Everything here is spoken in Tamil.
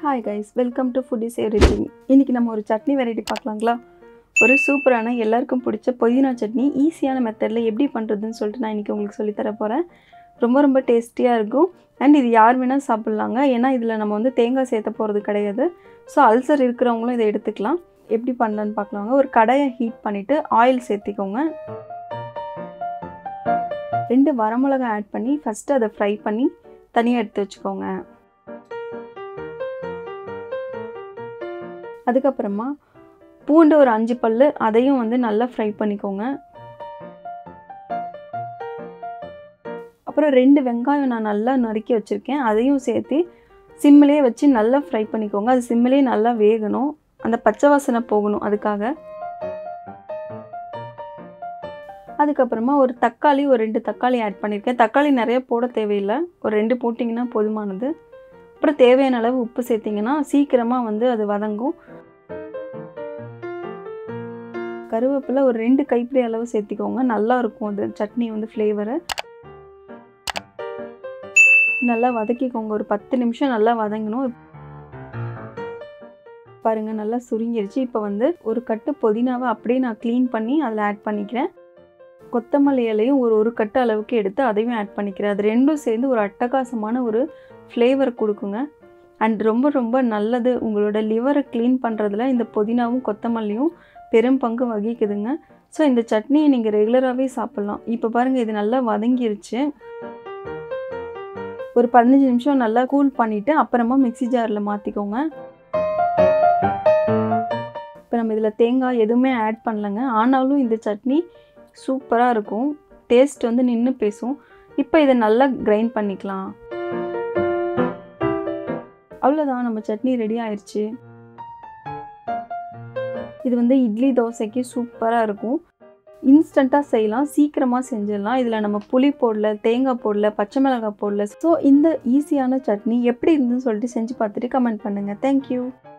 hi guys welcome to food is everything இன்றைக்கி நம்ம ஒரு சட்னி வெரைட்டி பார்க்கலாங்களா ஒரு சூப்பரான எல்லாருக்கும் பிடிச்ச புதினா சட்னி ஈஸியான மெத்தடில் எப்படி பண்ணுறதுன்னு சொல்லிட்டு நான் இன்றைக்கி உங்களுக்கு சொல்லித்தர போகிறேன் ரொம்ப ரொம்ப டேஸ்டியாக இருக்கும் அண்ட் இது யார் வேணால் சாப்பிட்லாங்க ஏன்னா இதில் நம்ம வந்து தேங்காய் சேர்த்த போகிறது கிடையாது ஸோ அல்சர் இருக்கிறவங்களும் இதை எடுத்துக்கலாம் எப்படி பண்ணலான்னு பார்க்கலாங்க ஒரு கடையை ஹீட் பண்ணிவிட்டு ஆயில் சேர்த்திக்கோங்க ரெண்டு வரமிளகா ஆட் பண்ணி ஃபஸ்ட்டு அதை ஃப்ரை பண்ணி தனியாக எடுத்து வச்சுக்கோங்க அதுக்கப்புறமா பூண்டு ஒரு அஞ்சு பல் அதையும் வந்து நல்லா ஃப்ரை பண்ணிக்கோங்க அப்புறம் ரெண்டு வெங்காயம் நான் நல்லா நறுக்கி வச்சுருக்கேன் அதையும் சேர்த்து சிம்மிலே வச்சு நல்லா ஃப்ரை பண்ணிக்கோங்க அது சிம்மிலே நல்லா வேகணும் அந்த பச்சை வாசனை போகணும் அதுக்காக அதுக்கப்புறமா ஒரு தக்காளி ஒரு ரெண்டு தக்காளி ஆட் பண்ணியிருக்கேன் தக்காளி நிறைய போட தேவையில்லை ஒரு ரெண்டு போட்டிங்கன்னா போதுமானது அப்புறம் தேவையான அளவு உப்பு சேர்த்திங்கன்னா சீக்கிரமாக வந்து அது வதங்கும் கருவேப்பிலை ஒரு ரெண்டு கைப்பிடி அளவு சேர்த்திக்கோங்க நல்லா இருக்கும் அது சட்னி வந்து ஃப்ளேவரு நல்லா வதக்கிக்கோங்க ஒரு பத்து நிமிஷம் நல்லா வதங்கணும் பாருங்கள் நல்லா சுருங்கிருச்சு இப்போ வந்து ஒரு கட்டு புதினாவை அப்படியே நான் க்ளீன் பண்ணி அதில் ஆட் பண்ணிக்கிறேன் கொத்தமல்லி இலையும் ஒரு ஒரு கட்டு அளவுக்கு எடுத்து அதையும் ஆட் பண்ணிக்கிறேன் அது ரெண்டும் சேர்ந்து ஒரு அட்டகாசமான ஒரு ஃப்ளேவர் கொடுக்குங்க அண்ட் ரொம்ப ரொம்ப நல்லது உங்களோட லிவரை க்ளீன் பண்ணுறதுல இந்த புதினாவும் கொத்தமல்லியும் பெரும் பங்கு வகிக்குதுங்க ஸோ இந்த சட்னியை நீங்கள் ரெகுலராகவே சாப்பிட்லாம் இப்போ பாருங்கள் இது நல்லா வதங்கிருச்சு ஒரு பதினஞ்சு நிமிஷம் நல்லா கூல் பண்ணிவிட்டு அப்புறமா மிக்சி ஜாரில் மாற்றிக்கோங்க இப்போ நம்ம இதில் தேங்காய் எதுவுமே ஆட் பண்ணலைங்க ஆனாலும் இந்த சட்னி சூப்பராக இருக்கும் டேஸ்ட் வந்து நின்று பேசும் இப்போ இதை நல்லா கிரைண்ட் பண்ணிக்கலாம் அவ்வளோதான் நம்ம சட்னி ரெடி ஆயிடுச்சு இது வந்து இட்லி தோசைக்கு சூப்பராக இருக்கும் இன்ஸ்டண்ட்டாக செய்யலாம் சீக்கிரமாக செஞ்சிடலாம் இதில் நம்ம புளி போடல தேங்காய் போடல பச்சை மிளகாய் போடல ஸோ இந்த ஈஸியான சட்னி எப்படி இருந்துன்னு சொல்லிட்டு செஞ்சு பார்த்துட்டு கமெண்ட் பண்ணுங்கள் தேங்க்யூ